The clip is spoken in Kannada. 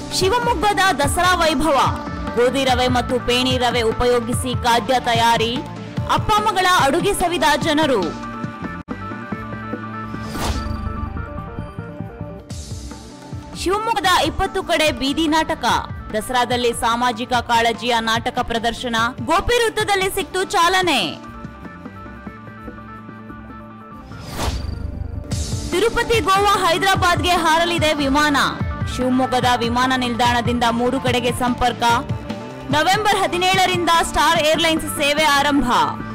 ಶಿವಮೊಗ್ಗದ ದಸರಾ ವೈಭವ ಗೋಧಿ ರವೆ ಮತ್ತು ಪೇಣಿ ರವೆ ಉಪಯೋಗಿಸಿ ಖಾದ್ಯ ತಯಾರಿ ಅಪ್ಪ ಮಗಳ ಅಡುಗೆ ಸವಿದ ಜನರು ಶಿವಮೊಗ್ಗದ ಇಪ್ಪತ್ತು ಕಡೆ ಬೀದಿ ನಾಟಕ ದಸರಾದಲ್ಲಿ ಸಾಮಾಜಿಕ ಕಾಳಜಿಯ ನಾಟಕ ಪ್ರದರ್ಶನ ಗೋಪಿ ವೃತ್ತದಲ್ಲಿ ಸಿಕ್ತು ಚಾಲನೆ ತಿರುಪತಿ ಗೋವಾ ಹೈದರಾಬಾದ್ಗೆ ಹಾರಲಿದೆ ವಿಮಾನ ಶಿವಮೊಗ್ಗದ ವಿಮಾನ ನಿಲ್ದಾಣದಿಂದ ಮೂರು ಕಡೆಗೆ ಸಂಪರ್ಕ ನವೆಂಬರ್ ಹದಿನೇಳರಿಂದ ಸ್ಟಾರ್ ಏರ್ಲೈನ್ಸ್ ಸೇವೆ ಆರಂಭ